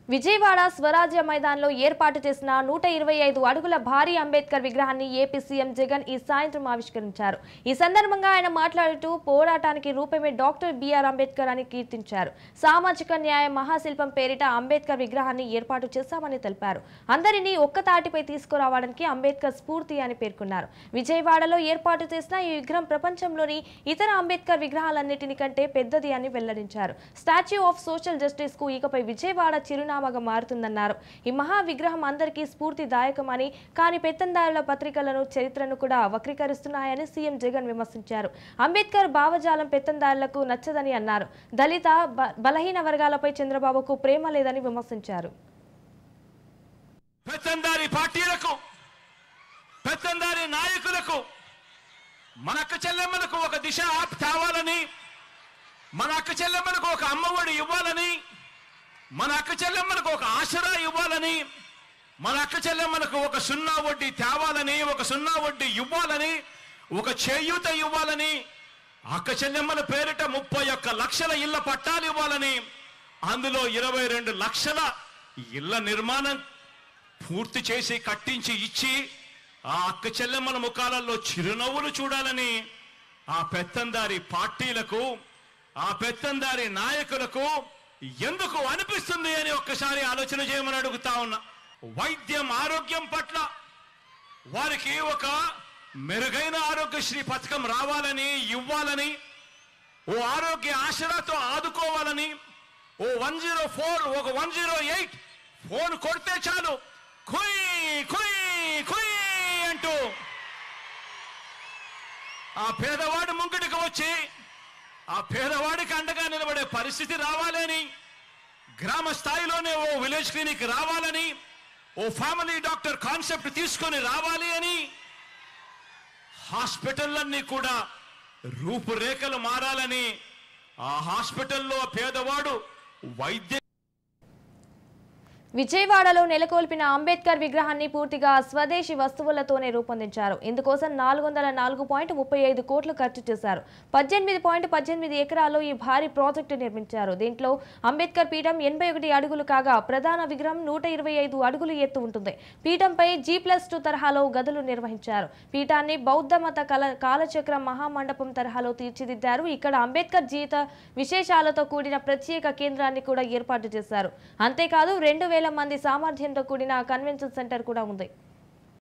విజయవాడ స్వరాజ్య మైదాన్లో ఏర్పాటు చేసిన నూట ఇరవై ఐదు అడుగుల భారీ అంబేద్కర్ విగ్రహాన్ని ఏపీ సీఎం జగన్ ఈ సాయంత్రం ఆవిష్కరించారు ఈ సందర్భంగా ఆయన మాట్లాడుతూ పోరాటానికి రూపమే డాక్టర్ బిఆర్ అంబేద్కర్ అని కీర్తించారు సామాజిక న్యాయ మహాశిల్పం పేరిట అంబేద్కర్ విగ్రహాన్ని ఏర్పాటు చేశామని తెలిపారు అందరినీ ఒక్క తాటిపై తీసుకురావడానికి అంబేద్కర్ స్ఫూర్తి అని పేర్కొన్నారు విజయవాడలో ఏర్పాటు చేసిన ఈ విగ్రహం ప్రపంచంలోని ఇతర అంబేద్కర్ విగ్రహాలన్నిటిని కంటే పెద్దది అని వెల్లడించారు స్టాచ్యూ ఆఫ్ సోషల్ జస్టిస్ కు ఇకపై విజయవాడ చిరునామాగా మారుతుందన్నారు ఈ మహా విగ్రహం అందరికీ స్ఫూర్తిదాయకమని కానీ పెత్తందారుల పత్రికలను చరిత్రను కూడా వక్రీకరిస్తున్నాయని సీఎం జగన్ విమర్శించారు అంబేద్కర్ భావజాలం పెత్తందారులకు నచ్చదని అన్నారు దళిత బ- బలహీన వర్గాలపై చంద్రబాబుకు ప్రేమ లేదని విమర్శించారు పెత్తందారి పార్టీలకు పెత్తందారి నాయకులకు మన అక్క చెల్లెమ్మలకు ఒక దిశ ఆప్ తేవాలని మన అక్క చెల్లెమ్మలకు ఒక అమ్మఒడి ఇవ్వాలని మన అక్క చెల్లెమ్మలకు ఒక ఆసరా ఇవ్వాలని మన అక్క చెల్లెమ్మలకు ఒక సున్నా వడ్డీ తేవాలని ఒక సున్నా వడ్డీ ఇవ్వాలని ఒక చేయూత ఇవ్వాలని అక్క చెల్లెమ్మల పేరిట ముప్పై ఒక్క లక్షల ఇళ్ల పట్టాలు ఇవ్వాలని అందులో ఇరవై రెండు లక్షల ఇళ్ల నిర్మాణం పూర్తి చేసి కట్టించి ఇచ్చి ఆ అక్క చెల్లెమ్మల ముఖాలలో చిరునవ్వులు చూడాలని ఆ పెత్తందారి పార్టీలకు ఆ పెత్తందారి నాయకులకు ఎందుకు అనిపిస్తుంది అని ఒక్కసారి ఆలోచన చేయమని అడుగుతా ఉన్నా వైద్యం ఆరోగ్యం పట్ల వారికి ఒక మెరుగైన ఆరోగ్యశ్రీ పథకం రావాలని ఇవ్వాలని ఓ ఆరోగ్య ఆశరాతో ఆదుకోవాలని ఓ వన్ జీరో ఫోర్ ఒక వన్ జీరో ఎయిట్ ఫోన్ కొడితే చాలు కుయ్ కుయ్ కుయ్ అంటూ ఆ పేదవాడి ముంగిటికి వచ్చి ఆ పేదవాడికి అండగా నిలబడే పరిస్థితి రావాలని గ్రామ స్థాయిలోనే ఓ విలేజ్ క్లినిక్ రావాలని ఓ ఫ్యామిలీ డాక్టర్ కాన్సెప్ట్ తీసుకొని రావాలి అని హాస్పిటల్లన్నీ కూడా రూపురేఖలు మారాలని ఆ హాస్పిటల్లో పేదవాడు వైద్య విజయవాడలో నెలకొల్పిన అంబేద్కర్ విగ్రహాన్ని పూర్తిగా స్వదేశీ వస్తువులతోనే రూపొందించారు ఇందుకోసం నాలుగు వందల నాలుగు పాయింట్ ముప్పై ఐదు కోట్లు ఖర్చు చేశారు పద్దెనిమిది పాయింట్ పద్దెనిమిది ఎకరాల్లో ఈ భారీ ప్రాజెక్టు నిర్మించారు దీంట్లో అంబేద్కర్ పీఠం ఎనభై ఒకటి అడుగులు కాగా ప్రధాన విగ్రహం నూట ఇరవై ఐదు అడుగులు ఎత్తు ఉంటుంది పీఠంపై జీ ప్లస్ టూ తరహాలో గదులు నిర్వహించారు పీఠాన్ని బౌద్ధ మత కల కాలచక్ర మహామండపం తరహాలో తీర్చిదిద్దారు ఇక్కడ అంబేద్కర్ జీవిత విశేషాలతో కూడిన ప్రత్యేక కేంద్రాన్ని కూడా ఏర్పాటు చేశారు అంతేకాదు రెండు వేల మంది సామర్థ్యంతో కూడిన కన్వెన్షన్ సెంటర్ కూడా ఉంది